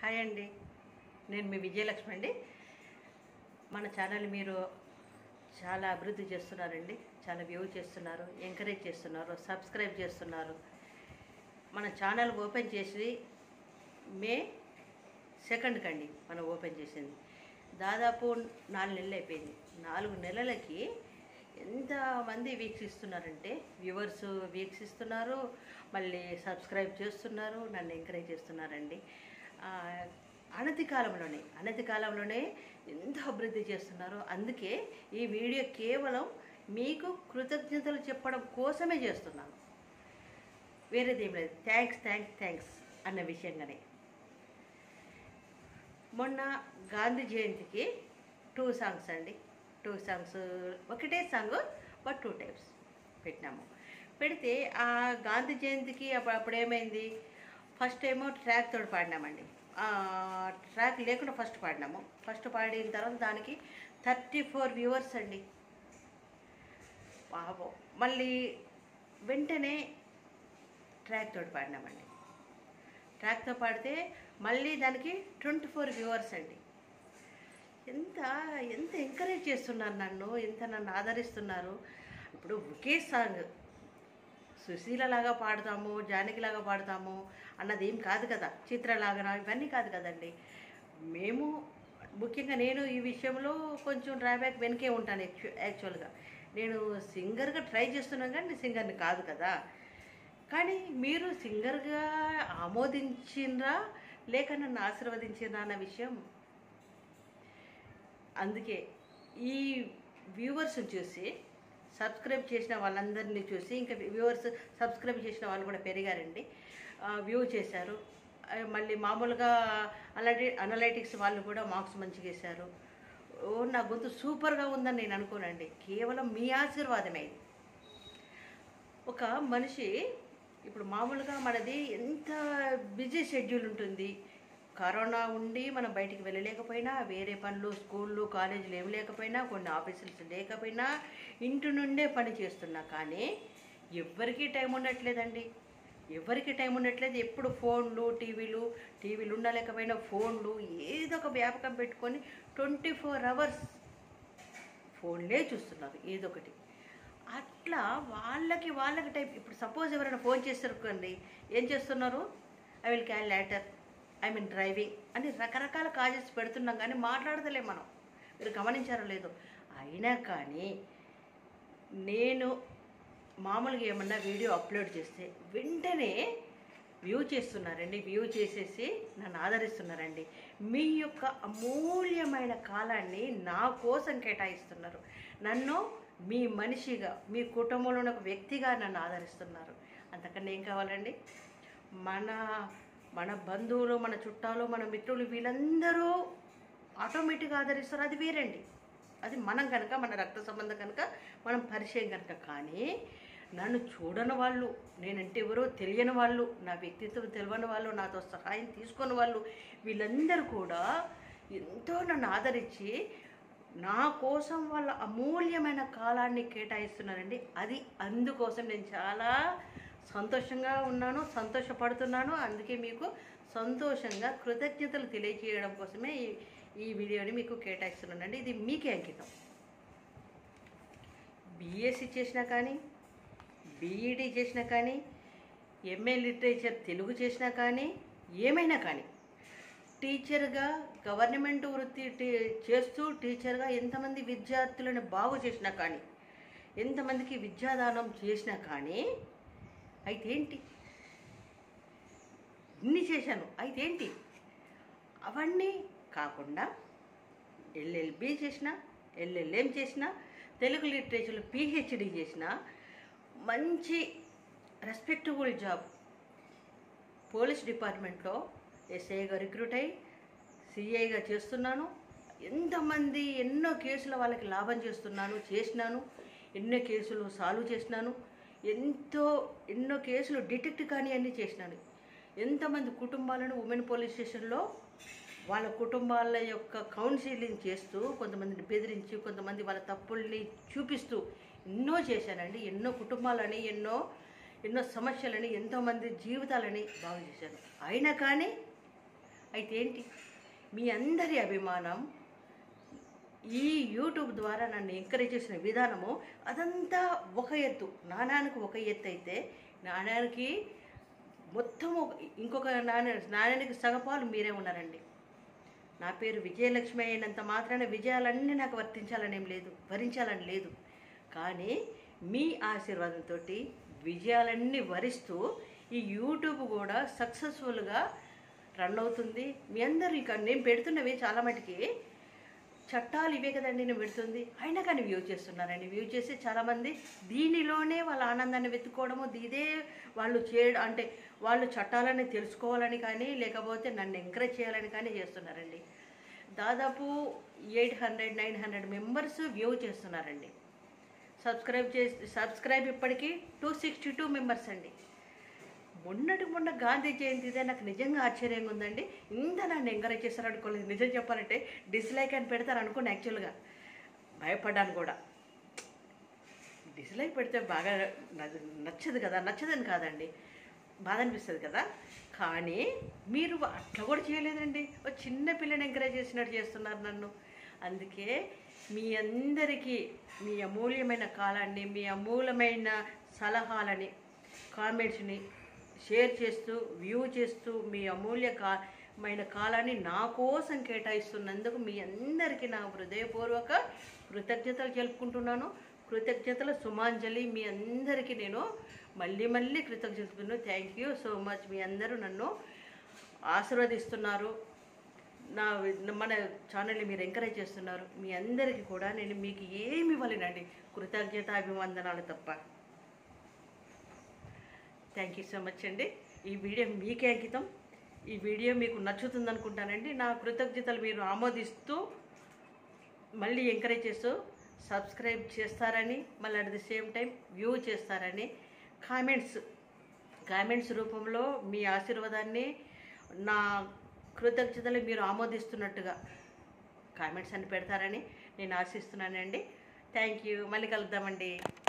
hi అండి నేను మీ విజయలక్ష్మి అండి మన ఛానల్ మీరు చాలా అభివృద్ధి చేస్తున్నారండి చాలా వ్యూ చేస్తున్నారు ఎంకరేజ్ చేస్తున్నారు సబ్స్క్రైబ్ చేస్తున్నారు మన ఛానల్ ఓపెన్ చేసి మే సెకండ్ కండి మనం ఓపెన్ చేసింది దాదాపు నాలుగు నెలలు అయిపోయింది నాలుగు నెలలకి ఎంతమంది వీక్షిస్తున్నారంటే వ్యూవర్స్ వీక్షిస్తున్నారు మళ్ళీ సబ్స్క్రైబ్ చేస్తున్నారు నన్ను ఎంకరేజ్ చేస్తున్నారండి ఆ, అనతి కాలంలోనే అనతి కాలంలోనే ఎంత అభివృద్ధి చేస్తున్నారో అందుకే ఈ వీడియో కేవలం మీకు కృతజ్ఞతలు చెప్పడం కోసమే చేస్తున్నాను వేరేదేం లేదు థ్యాంక్స్ థ్యాంక్స్ థ్యాంక్స్ అన్న విషయంగానే మొన్న గాంధీ జయంతికి టూ సాంగ్స్ అండి టూ సాంగ్స్ ఒకటే సాంగ్ బట్ టూ టైప్స్ పెట్టినాము పెడితే ఆ గాంధీ జయంతికి అప్పుడు అప్పుడు ఏమైంది ఫస్ట్ ఏమో ట్రాక్ తోటి పాడినామండి ఆ, ట్రాక్ లేకుండా ఫస్ట్ పాడినాము ఫస్ట్ పాడిన తర్వాత దానికి థర్టీ ఫోర్ వ్యూవర్స్ అండి పాపం మళ్ళీ వెంటనే ట్రాక్ తోటి పాడినామండి ట్రాక్తో పాడితే మళ్ళీ దానికి ట్వంటీ ఫోర్ వ్యూవర్స్ అండి ఎంత ఎంత ఎంకరేజ్ చేస్తున్నారు నన్ను ఎంత నన్ను ఆదరిస్తున్నారు ఇప్పుడు ఒకే సాంగ్ సుశీలలాగా పాడతాము జానకిలాగా పాడతాము అన్నది ఏం కాదు కదా చిత్రలాగా ఇవన్నీ కాదు కదండి మేము ముఖ్యంగా నేను ఈ విషయంలో కొంచెం డ్రాబ్యాక్ వెనకే ఉంటాను యాక్చు యాక్చువల్గా నేను సింగర్గా ట్రై చేస్తున్నాను కానీ సింగర్ని కాదు కదా కానీ మీరు సింగర్గా ఆమోదించిండ్రా లేక నన్ను ఆశీర్వదించిండ్రా అన్న విషయం అందుకే ఈ వ్యూవర్స్ చూసి సబ్స్క్రైబ్ చేసిన వాళ్ళందరినీ చూసి ఇంకా వ్యూవర్స్ సబ్స్క్రైబ్ చేసిన వాళ్ళు కూడా పెరిగారండి వ్యూ చేశారు ఆ, మళ్ళీ మామూలుగా అలాంటి అనలైటిక్స్ వాళ్ళు కూడా మార్క్స్ మంచిగా వేశారు ఓ నా గొంతు సూపర్గా ఉందని నేను అనుకోనండి కేవలం మీ ఆశీర్వాదమే ఇది ఒక మనిషి ఇప్పుడు మామూలుగా మనది ఎంత బిజీ షెడ్యూల్ ఉంటుంది కరోనా ఉండి మనం బయటికి వెళ్ళలేకపోయినా వేరే పనులు స్కూళ్ళు కాలేజీలు ఏమి లేకపోయినా కొన్ని ఆఫీసులు లేకపోయినా ఇంటి నుండే పని చేస్తున్నా కానీ ఎవ్వరికీ టైం ఉండట్లేదండి ఎవరికి టైం ఉండట్లేదు ఎప్పుడు ఫోన్లు టీవీలు టీవీలు ఉండలేకపోయినా ఫోన్లు ఏదో ఒక వ్యాపకం పెట్టుకొని ట్వంటీ ఫోర్ అవర్స్ ఫోన్లే చూస్తున్నారు ఏదో ఒకటి అట్లా వాళ్ళకి వాళ్ళకి టైం ఇప్పుడు సపోజ్ ఎవరైనా ఫోన్ చేస్తారనుకోండి ఏం చేస్తున్నారు I will can later I mean driving అని రకరకాల కాజెస్ పెడుతున్నాం కానీ మాట్లాడతలేం మనం మీరు గమనించారో లేదో అయినా కానీ నేను మామూలుగా ఏమన్నా వీడియో అప్లోడ్ చేస్తే వెంటనే వ్యూ చేస్తున్నారండి వ్యూ చేసేసి నన్ను ఆదరిస్తున్నారండి మీ యొక్క అమూల్యమైన కాలాన్ని నా కోసం కేటాయిస్తున్నారు నన్ను మీ మనిషిగా మీ కుటుంబంలో ఒక వ్యక్తిగా నన్ను ఆదరిస్తున్నారు అంతకన్నా ఏం కావాలండి మన మన బంధువులు మన చుట్టాలు మన మిత్రులు వీళ్ళందరూ ఆటోమేటిక్గా ఆదరిస్తారు అది వేరండి అది మనం కనుక మన రక్త సంబంధం కనుక మనం పరిచయం కనుక కానీ నన్ను చూడని వాళ్ళు నేనంటే ఎవరో తెలియని వాళ్ళు నా వ్యక్తిత్వం తెలియని వాళ్ళు నాతో సహాయం తీసుకుని వాళ్ళు వీళ్ళందరూ కూడా ఎంతో నన్ను ఆదరించి నా కోసం వాళ్ళ అమూల్యమైన కాలాన్ని కేటాయిస్తున్నారండి అది అందుకోసం నేను చాలా సంతోషంగా ఉన్నాను సంతోషపడుతున్నాను అందుకే మీకు సంతోషంగా కృతజ్ఞతలు తెలియజేయడం కోసమే ఈ ఈ వీడియోని మీకు కేటాయిస్తున్నానండి ఇది మీకే అంకితం బీఎస్సీ చేసినా కానీ బీఈడీ చేసినా కానీ ఎంఏ లిటరేచర్ తెలుగు చేసినా కానీ ఏమైనా కానీ టీచర్గా గవర్నమెంట్ వృత్తి టీ- చేస్తూ టీచర్గా ఎంతమంది విద్యార్థులను బాగు చేసినా కానీ ఎంతమందికి విద్యాదానం చేసినా కానీ అయితే ఏంటి ఇన్ని చేశాను అయితే ఏంటి అవన్నీ కాకుండా ఎల్ఎల్బి చేసిన ఎల్ఎల్ఎం చేసిన తెలుగు లిటరేచర్లో పిహెచ్డి చేసిన మంచి రెస్పెక్టబుల్ జాబ్ పోలీస్ డిపార్ట్మెంట్లో ఎస్ఐగా రిక్రూట్ అయ్యి సిఐగా చేస్తున్నాను ఎంతమంది ఎన్నో కేసుల వాళ్ళకి లాభం చేస్తున్నాను చేసినాను ఎన్నో కేసులు సాల్వ్ చేసినాను ఎంతో ఎన్నో కేసులు డిటెక్ట్ కానీ అన్నీ చేసినాను ఎంతమంది కుటుంబాలను ఉమెన్ పోలీస్ స్టేషన్లో వాళ్ళ కుటుంబాల యొక్క కౌన్సిలింగ్ చేస్తూ కొంతమందిని బెదిరించి కొంతమంది వాళ్ళ తప్పుల్ని చూపిస్తూ ఎన్నో చేశానండి ఎన్నో కుటుంబాలని ఎన్నో ఎన్నో సమస్యలని ఎంతోమంది జీవితాలని బాగు చేశాను అయినా కానీ అయితే ఏంటి మీ అందరి అభిమానం ఈ యూట్యూబ్ ద్వారా నన్ను ఎంకరేజ్ చేసిన విధానము అదంతా ఒక ఎత్తు నాణ్యానికి ఒక ఎత్తు అయితే నాణ్యానికి మొత్తం ఒక- ఇంకొక నాణ్య నాణ్యానికి సగపాలు మీరే ఉన్నారండి నా పేరు విజయలక్ష్మి అయినంత మాత్రాన విజయాలన్నీ నాకు వర్తించాలని ఏం లేదు భరించాలని లేదు కానీ మీ ఆశీర్వాదంతో విజయాలన్నీ వరిస్తూ ఈ యూట్యూబ్ కూడా సక్సెస్ఫుల్గా రన్ అవుతుంది మీ అందరూ ఇక నేను పెడుతున్నవి చాలా మటుకి చట్టాలు ఇవే కదండి నేను పెడుతుంది అయినా కానీ వ్యూ చేస్తున్నారండి వ్యూ చేసి చాలామంది దీనిలోనే వాళ్ళ ఆనందాన్ని వెతుక్కోవడము ఇదే వాళ్ళు చేయడం అంటే వాళ్ళు చట్టాలని తెలుసుకోవాలని కానీ లేకపోతే నన్ను ఎంకరేజ్ చేయాలని కానీ చేస్తున్నారండి దాదాపు eight hundred nine hundred members view చేస్తున్నారండి సబ్స్క్రైబ్ చేసి సబ్స్క్రైబ్ ఇప్పటికీ టూ సిక్స్టీ టూ మెంబర్స్ అండి మొన్నటి మొన్న గాంధీ జయంతి ఇదే నాకు నిజంగా ఆశ్చర్యంగా ఉందండి ఇంత నన్ను ఎంకరేజ్ చేస్తారు అనుకోలేదు నిజం చెప్పాలంటే డిస్లైక్ అని పెడతారు అనుకోండి యాక్చువల్గా భయపడ్డాను కూడా డిస్లైక్ పెడితే బాగా నచ్చ- నచ్చదు కదా నచ్చదని కాదండి బాధ అనిపిస్తుంది కదా కానీ మీరు అట్లా కూడా చేయలేదండి ఒక చిన్న పిల్లని ఎంకరేజ్ చేసినట్టు చేస్తున్నారు నన్ను అందుకే మీ అందరికీ మీ అమూల్యమైన కాలాన్ని మీ అమూల్యమైన సలహాలని కామెంట్స్ని షేర్ చేస్తూ వ్యూ చేస్తూ మీ అమూల్య కామైన కాలాన్ని నా కోసం కేటాయిస్తున్నందుకు మీ అందరికీ నా హృదయపూర్వక కృతజ్ఞతలు తెలుపుకుంటున్నాను కృతజ్ఞతల సుమాంజలి మీ అందరికీ నేను మళ్ళీ మళ్ళీ కృతజ్ఞతలు థ్యాంక్ యూ సో మచ్ మీ అందరూ నన్ను ఆశీర్వదిస్తున్నారు నా మన ఛానల్ని మీరు ఎంకరేజ్ చేస్తున్నారు మీ అందరికీ కూడా నేను మీకు ఏమి ఇవ్వలేనండి కృతజ్ఞత అభివందనాలు తప్ప థ్యాంక్ యూ సో మచ్ అండి ఈ వీడియో మీకే అంకితం ఈ వీడియో మీకు నచ్చుతుంది అనుకుంటానండి నా కృతజ్ఞతలు మీరు ఆమోదిస్తూ మళ్ళీ ఎంకరేజ్ చేస్తూ సబ్స్క్రైబ్ చేస్తారని మళ్ళీ at the same time view చేస్తారని కామెంట్స్ కామెంట్స్ రూపంలో మీ ఆశీర్వాదాన్ని నా కృతజ్ఞతలు మీరు ఆమోదిస్తున్నట్టుగా కామెంట్స్ అని పెడతారని నేను ఆశిస్తున్నానండి థ్యాంక్ యూ మళ్ళీ కలుద్దామండి